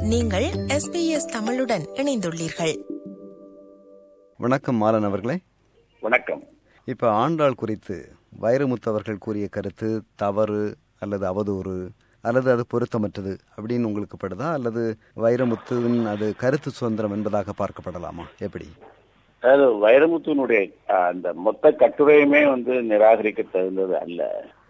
நீங்கள் எஸ்பிஎஸ் தமிழுடன் இணைந்துள்ளீர்கள் வணக்கம் மாலன் அவர்களே வணக்கம் இப்போ ஆண்டாள் குறித்து வைரமுத்து அவர்கள் கூறிய கருத்து தவறு அல்லது அவதூறு அல்லது அது பொருத்தமற்றது அப்படின்னு உங்களுக்கு படுதா அல்லது வைரமுத்துவின் அது கருத்து சுதந்திரம் என்பதாக பார்க்கப்படலாமா எப்படி அதாவது வைரமுத்துனுடைய அஹ், அந்த மொத்த கட்டுரையுமே வந்து நிராகரிக்க தகுந்தது அல்ல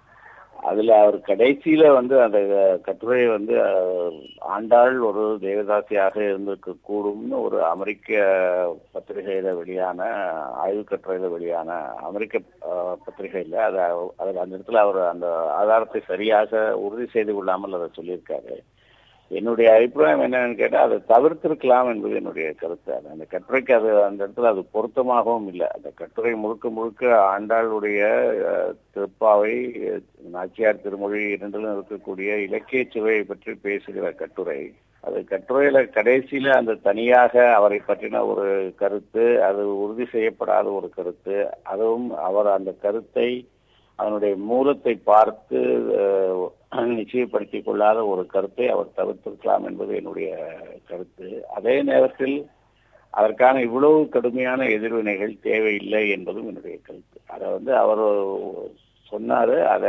அதுல அவர் கடைசியில வந்து அந்த கட்டுரை வந்து அஹ், ஆண்டாள் ஒரு தேவதாசியாக இருந்திருக்க கூடும்னு ஒரு அமெரிக்க பத்திரிகையில வெளியான ஆய்வு கட்டுரையில வெளியான அமெரிக்க அஹ், பத்திரிகையில அதை அதில் அந்த இடத்துல அவர் அந்த ஆதாரத்தை சரியாக உறுதி செய்து கொள்ளாமல் அதை சொல்லியிருக்காரு என்னுடைய அபிப்பிராயம் என்னன்னு கேட்டா அதை தவிர்த்திருக்கலாம் என்பது என்னுடைய கருத்து அது அந்த கட்டுரைக்கு அது அந்த இடத்துல அது பொருத்தமாகவும் இல்லை அந்த கட்டுரை முழுக்க முழுக்க ஆண்டாளுடைய அஹ், திருப்பாவை அஹ், நாச்சியார் திருமொழி இரண்டிலும் இருக்கக்கூடிய இலக்கிய சுவையை பற்றி பேசுகிற கட்டுரை அது கட்டுரையில கடைசியில அந்த தனியாக அவரை பற்றின ஒரு கருத்து அது உறுதி செய்யப்படாத ஒரு கருத்து அதுவும் அவர் அந்த கருத்தை அதனுடைய மூலத்தை பார்த்து அஹ், நிச்சயப்படுத்திக் கொள்ளாத ஒரு கருத்தை அவர் தவிர்த்திருக்கலாம் என்பது என்னுடைய கருத்து அதே நேரத்தில் அதற்கான இவ்வளவு கடுமையான எதிர்வினைகள் தேவையில்லை என்பதும் என்னுடைய கருத்து அதை வந்து அவர் சொன்னாரு அத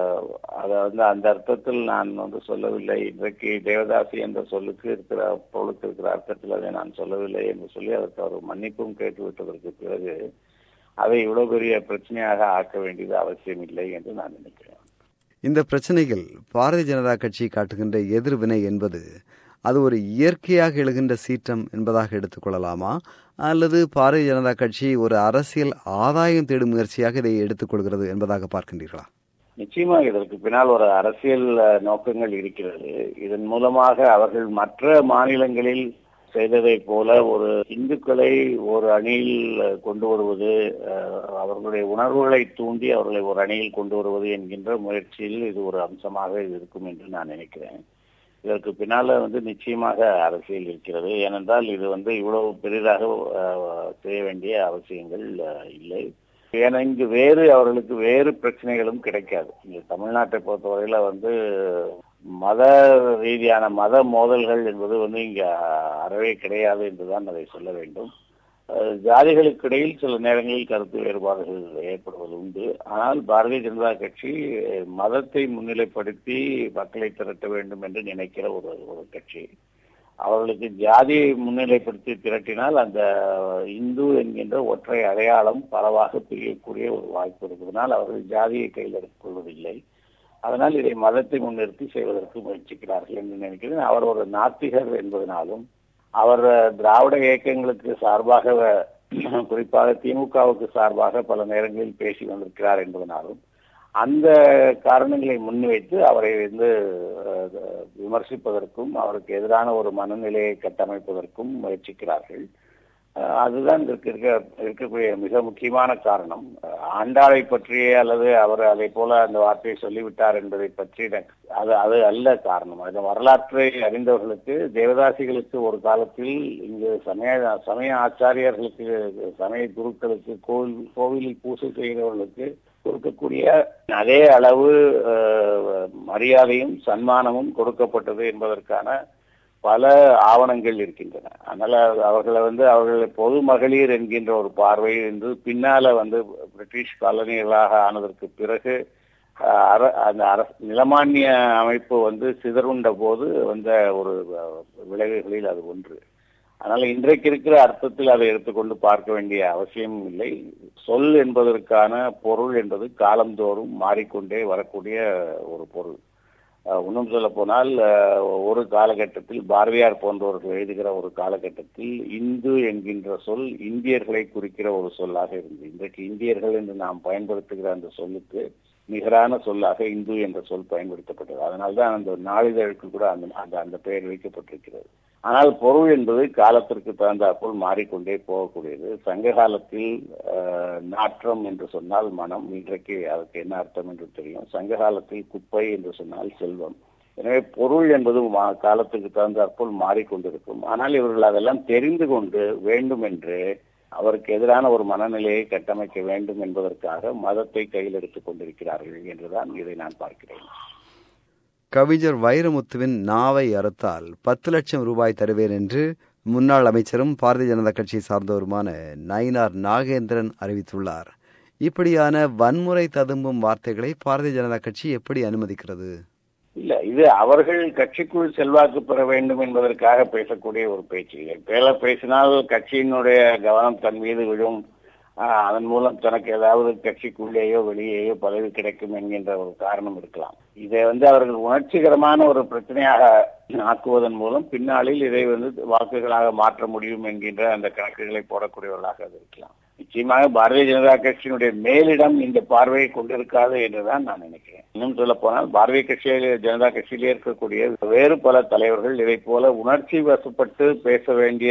அத வந்து அந்த அர்த்தத்தில் நான் வந்து சொல்லவில்லை இன்றைக்கு தேவதாசி என்ற சொல்லுக்கு இருக்கிற பொருளுக்கு இருக்கிற அர்த்தத்தில் அதை நான் சொல்லவில்லை என்று சொல்லி அதற்கு அவர் மன்னிப்பும் கேட்டு விட்டதற்கு பிறகு அதை இவ்வளவு பெரிய பிரச்சனையாக ஆக்க வேண்டியது அவசியம் இல்லை என்று நான் நினைக்கிறேன் இந்த பிரச்சனைகள் பாரதிய ஜனதா கட்சி காட்டுகின்ற எதிர்வினை என்பது அது ஒரு இயற்கையாக எழுகின்ற சீற்றம் என்பதாக எடுத்துக்கொள்ளலாமா அல்லது பாரதிய ஜனதா கட்சி ஒரு அரசியல் ஆதாயம் தேடும் முயற்சியாக இதை எடுத்துக்கொள்கிறது என்பதாக பார்க்கின்றீர்களா நிச்சயமாக இதற்கு பின்னால் ஒரு அரசியல் அஹ், நோக்கங்கள் இருக்கிறது இதன் மூலமாக அவர்கள் மற்ற மாநிலங்களில் செய்ததை போல ஒரு இந்துக்களை ஒரு அணியில் அஹ், கொண்டு வருவது அஹ், அவர்களுடைய உணர்வுகளை தூண்டி அவர்களை ஒரு அணியில் கொண்டு வருவது என்கின்ற முயற்சியில் இது ஒரு அம்சமாக இருக்கும் என்று நான் நினைக்கிறேன் இதற்கு பின்னால வந்து நிச்சயமாக அரசியல் இருக்கிறது ஏனென்றால் இது வந்து இவ்வளவு பெரிதாக அஹ், செய்ய வேண்டிய அவசியங்கள் அஹ், இல்லை ஏன்னா இங்கு வேறு அவர்களுக்கு வேறு பிரச்சனைகளும் கிடைக்காது இங்க தமிழ்நாட்டை பொறுத்தவரையில வந்து மத ரீதியான மத மோதல்கள் என்பது வந்து இங்க அறவே கிடையாது என்றுதான் அதை சொல்ல வேண்டும் அஹ், ஜாதிகளுக்கு இடையில் சில நேரங்களில் கருத்து வேறுபாடுகள் ஏற்படுவது உண்டு ஆனால் பாரதிய ஜனதா கட்சி அஹ், மதத்தை முன்னிலைப்படுத்தி மக்களை திரட்ட வேண்டும் என்று நினைக்கிற ஒரு ஒரு கட்சி அவர்களுக்கு ஜாதியை முன்னிலைப்படுத்தி திரட்டினால் அந்த இந்து என்கின்ற ஒற்றை அடையாளம் பலவாக பிரியக்கூடிய ஒரு வாய்ப்பு இருப்பதனால் அவர்கள் ஜாதியை கையில் எடுத்துக் கொள்வதில்லை அதனால் இதை மதத்தை முன்னிறுத்தி செய்வதற்கு முயற்சிக்கிறார்கள் என்று நினைக்கிறேன் அவர் ஒரு நாத்திகர் என்பதனாலும் அவர் திராவிட இயக்கங்களுக்கு சார்பாக குறிப்பாக திமுகவுக்கு சார்பாக பல நேரங்களில் பேசி வந்திருக்கிறார் என்பதனாலும் அந்த காரணங்களை முன்வைத்து அவரை வந்து அஹ், விமர்சிப்பதற்கும் அவருக்கு எதிரான ஒரு மனநிலையை கட்டமைப்பதற்கும் முயற்சிக்கிறார்கள் அஹ், அதுதான் இதற்கு இருக்க இருக்கக்கூடிய மிக முக்கியமான காரணம் அஹ், ஆண்டாளை பற்றியே அல்லது அவர் அதை போல அந்த வார்த்தையை சொல்லிவிட்டார் என்பதை பற்றி எனக்கு- அது அது அல்ல காரணம் அது வரலாற்றை அறிந்தவர்களுக்கு தேவதாசிகளுக்கு ஒரு காலத்தில் இங்கு சமய சமய ஆச்சாரியர்களுக்கு சமய குருக்களுக்கு கோவில் கோவிலில் பூசை செய்கிறவர்களுக்கு கொடுக்கக்கூடிய அதே அளவு அஹ், மரியாதையும் சன்மானமும் கொடுக்கப்பட்டது என்பதற்கான பல ஆவணங்கள் இருக்கின்றன அதனால அவர்களை வந்து அவர்களை பொது மகளிர் என்கின்ற ஒரு பார்வை என்று பின்னால வந்து பிரிட்டிஷ் காலனிகளாக ஆனதற்கு பிறகு அஹ், அர- அந்த அரசு நிலமானிய அமைப்பு வந்து சிதறுண்ட போது வந்த ஒரு அஹ், விளைவுகளில் அது ஒன்று அதனால இன்றைக்கு இருக்கிற அர்த்தத்தில் அதை எடுத்துக்கொண்டு பார்க்க வேண்டிய அவசியம் இல்லை சொல் என்பதற்கான பொருள் என்பது காலந்தோறும் மாறிக்கொண்டே வரக்கூடிய ஒரு பொருள் அஹ், இன்னும் சொல்ல போனால் அஹ், ஒரு காலகட்டத்தில் பாரதியார் போன்றவர்கள் எழுதுகிற ஒரு காலகட்டத்தில் இந்து என்கின்ற சொல் இந்தியர்களை குறிக்கிற ஒரு சொல்லாக இருந்தது இன்றைக்கு இந்தியர்கள் என்று நாம் பயன்படுத்துகிற அந்த சொல்லுக்கு நிகரான சொல்லாக இந்து என்ற சொல் பயன்படுத்தப்பட்டது அதனால்தான் அந்த நாளிதழுக்கு கூட அந்த அந்த அந்த பெயர் வைக்கப்பட்டிருக்கிறது ஆனால் பொருள் என்பது காலத்திற்கு தகுந்தாற்போல் மாறிக்கொண்டே போகக்கூடியது சங்க காலத்தில் அஹ், நாற்றம் என்று சொன்னால் மனம் இன்றைக்கு அதுக்கு என்ன அர்த்தம் என்று தெரியும் சங்க காலத்தில் குப்பை என்று சொன்னால் செல்வம் எனவே பொருள் என்பது மா- காலத்துக்கு தகுந்தாற்போல் மாறிக்கொண்டிருக்கும் ஆனால் இவர்கள் அதெல்லாம் தெரிந்து கொண்டு வேண்டும் என்று அவருக்கு எதிரான ஒரு மனநிலையை கட்டமைக்க வேண்டும் என்பதற்காக மதத்தை கையில் எடுத்துக் கொண்டிருக்கிறார்கள் என்றுதான் இதை நான் பார்க்கிறேன் கவிஞர் வைரமுத்துவின் நாவை அறுத்தால் பத்து லட்சம் ரூபாய் தருவேன் என்று முன்னாள் அமைச்சரும் பாரதிய ஜனதா கட்சி சார்ந்தவருமான நயினார் நாகேந்திரன் அறிவித்துள்ளார் இப்படியான வன்முறை ததும்பும் வார்த்தைகளை பாரதிய ஜனதா கட்சி எப்படி அனுமதிக்கிறது இல்ல இது அவர்கள் கட்சிக்குள் செல்வாக்கு பெற வேண்டும் என்பதற்காக பேசக்கூடிய ஒரு பேச்சு பேர பேசினால் கட்சியினுடைய கவனம் தன் மீது விழும் ஆஹ், அதன் மூலம் தனக்கு ஏதாவது கட்சிக்குள்ளேயோ வெளியேயோ பதவி கிடைக்கும் என்கின்ற ஒரு காரணம் இருக்கலாம் இதை வந்து அவர்கள் உணர்ச்சிகரமான ஒரு பிரச்சனையாக ஆக்குவதன் மூலம் பின்னாளில் இதை வந்து வாக்குகளாக மாற்ற முடியும் என்கின்ற அந்த கணக்குகளை போடக்கூடியவர்களாக அது இருக்கலாம் நிச்சயமாக பாரதிய ஜனதா கட்சியினுடைய மேலிடம் இந்த பார்வையை கொண்டிருக்காது என்றுதான் நான் நினைக்கிறேன் இன்னும் சொல்ல போனால் பாரதிய கட்சியிலே ஜனதா கட்சியிலே இருக்கக்கூடிய வேறு பல தலைவர்கள் இதை போல உணர்ச்சி வசப்பட்டு பேச வேண்டிய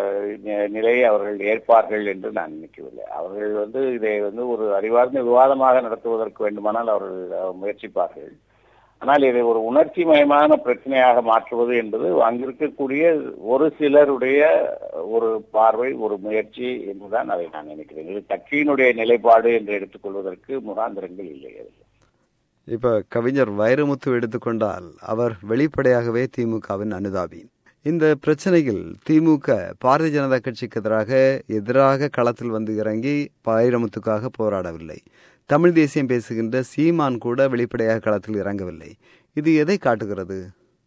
நி- நிலையை அவர்கள் ஏற்பார்கள் என்று நான் நினைக்கவில்லை அவர்கள் வந்து இதை வந்து ஒரு அறிவார்ந்த விவாதமாக நடத்துவதற்கு வேண்டுமானால் அவர்கள் அஹ், முயற்சிப்பார்கள் ஆனால் இதை ஒரு உணர்ச்சி மயமான பிரச்சனையாக மாற்றுவது என்பது அங்கிருக்கக்கூடிய ஒரு சிலருடைய ஒரு பார்வை ஒரு முயற்சி என்றுதான் அதை நான் நினைக்கிறேன் இது கட்சியினுடைய நிலைப்பாடு என்று எடுத்துக்கொள்வதற்கு முகாந்திரங்கள் இல்லை அதில். இப்ப கவிஞர் வைரமுத்து எடுத்துக்கொண்டால் அவர் வெளிப்படையாகவே திமுகவின் அனுதாபி இந்த பிரச்சனையில் திமுக பாரதிய ஜனதா கட்சிக்கு எதிராக எதிராக களத்தில் வந்து இறங்கி வைரமுத்துக்காக போராடவில்லை தமிழ் தேசியம் பேசுகின்ற சீமான் கூட வெளிப்படையாக களத்தில் இறங்கவில்லை இது எதை காட்டுகிறது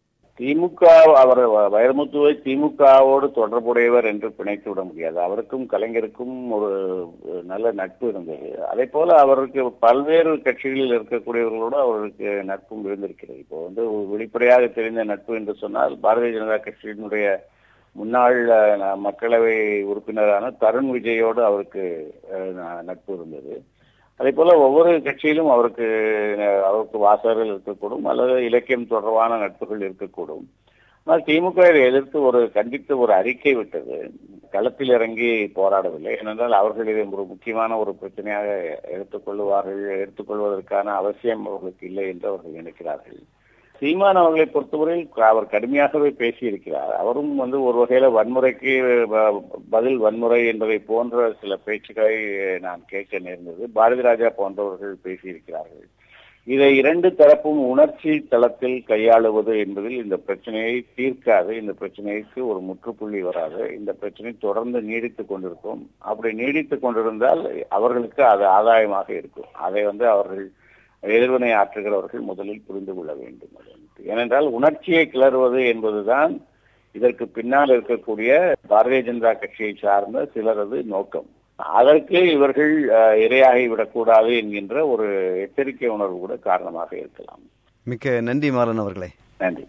திமுக அவர் வ- வைரமுத்துவை திமுகவோடு தொடர்புடையவர் என்று பிணைத்து விட முடியாது அவருக்கும் கலைஞருக்கும் ஒரு அஹ், நல்ல நட்பு இருந்தது அதே போல அவருக்கு பல்வேறு கட்சிகளில் இருக்கக்கூடியவர்களோடு அவருக்கு நட்பும் இருந்திருக்கிறது இப்போ வந்து ஒரு வெளிப்படையாக தெரிந்த நட்பு என்று சொன்னால் பாரதிய ஜனதா கட்சியினுடைய முன்னாள் அஹ், மக்களவை உறுப்பினரான தருண் விஜயோடு அவருக்கு அஹ், ந- நட்பு இருந்தது அதே போல ஒவ்வொரு கட்சியிலும் அவருக்கு அஹ், அவருக்கு வாசகர்கள் இருக்கக்கூடும் அல்லது இலக்கியம் தொடர்பான நட்புகள் இருக்கக்கூடும் ஆனால் திமுக இதை எதிர்த்து ஒரு கண்டித்து ஒரு அறிக்கை விட்டது களத்தில் இறங்கி போராடவில்லை ஏனென்றால் அவர்கள் இதை ஒரு முக்கியமான ஒரு பிரச்சனையாக எடுத்துக்கொள்வார்கள் எடுத்துக்கொள்வதற்கான அவசியம் அவர்களுக்கு இல்லை என்று அவர்கள் நினைக்கிறார்கள் சீமான் அவர்களை பொறுத்தவரையில் அவர் கடுமையாகவே பேசியிருக்கிறார் அவரும் வந்து ஒரு வகையில வன்முறைக்கு ப- பதில் வன்முறை என்பதை போன்ற சில பேச்சுக்களை நான் கேட்க நேர்ந்தது பாரதி ராஜா போன்றவர்கள் பேசியிருக்கிறார்கள் இதை இரண்டு தரப்பும் உணர்ச்சி தளத்தில் கையாளுவது என்பதில் இந்த பிரச்சனையை தீர்க்காது இந்த பிரச்சனைக்கு ஒரு முற்றுப்புள்ளி வராது இந்த பிரச்சனை தொடர்ந்து நீடித்துக் கொண்டிருக்கும் அப்படி நீடித்துக் கொண்டிருந்தால் அவர்களுக்கு அது ஆதாயமாக இருக்கும் அதை வந்து அவர்கள் எதிர்வினை ஆற்றுகிறவர்கள் முதலில் புரிந்து கொள்ள வேண்டும் அது வந்து. ஏனென்றால் உணர்ச்சியை கிளறுவது என்பதுதான் இதற்கு பின்னால் இருக்கக்கூடிய பாரதிய ஜனதா கட்சியை சார்ந்த சிலரது நோக்கம் அதற்கு இவர்கள் அஹ், இரையாகி விடக்கூடாது என்கின்ற ஒரு எச்சரிக்கை உணர்வு கூட காரணமாக இருக்கலாம் மிக்க நன்றி மாறன் அவர்களே நன்றி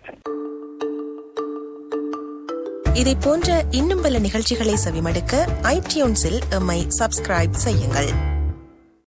இதை போன்ற இன்னும் பல நிகழ்ச்சிகளை செவிமடுக்க ஐடியூன்ஸில் எம்மை சப்ஸ்கிரைப் செய்யுங்கள்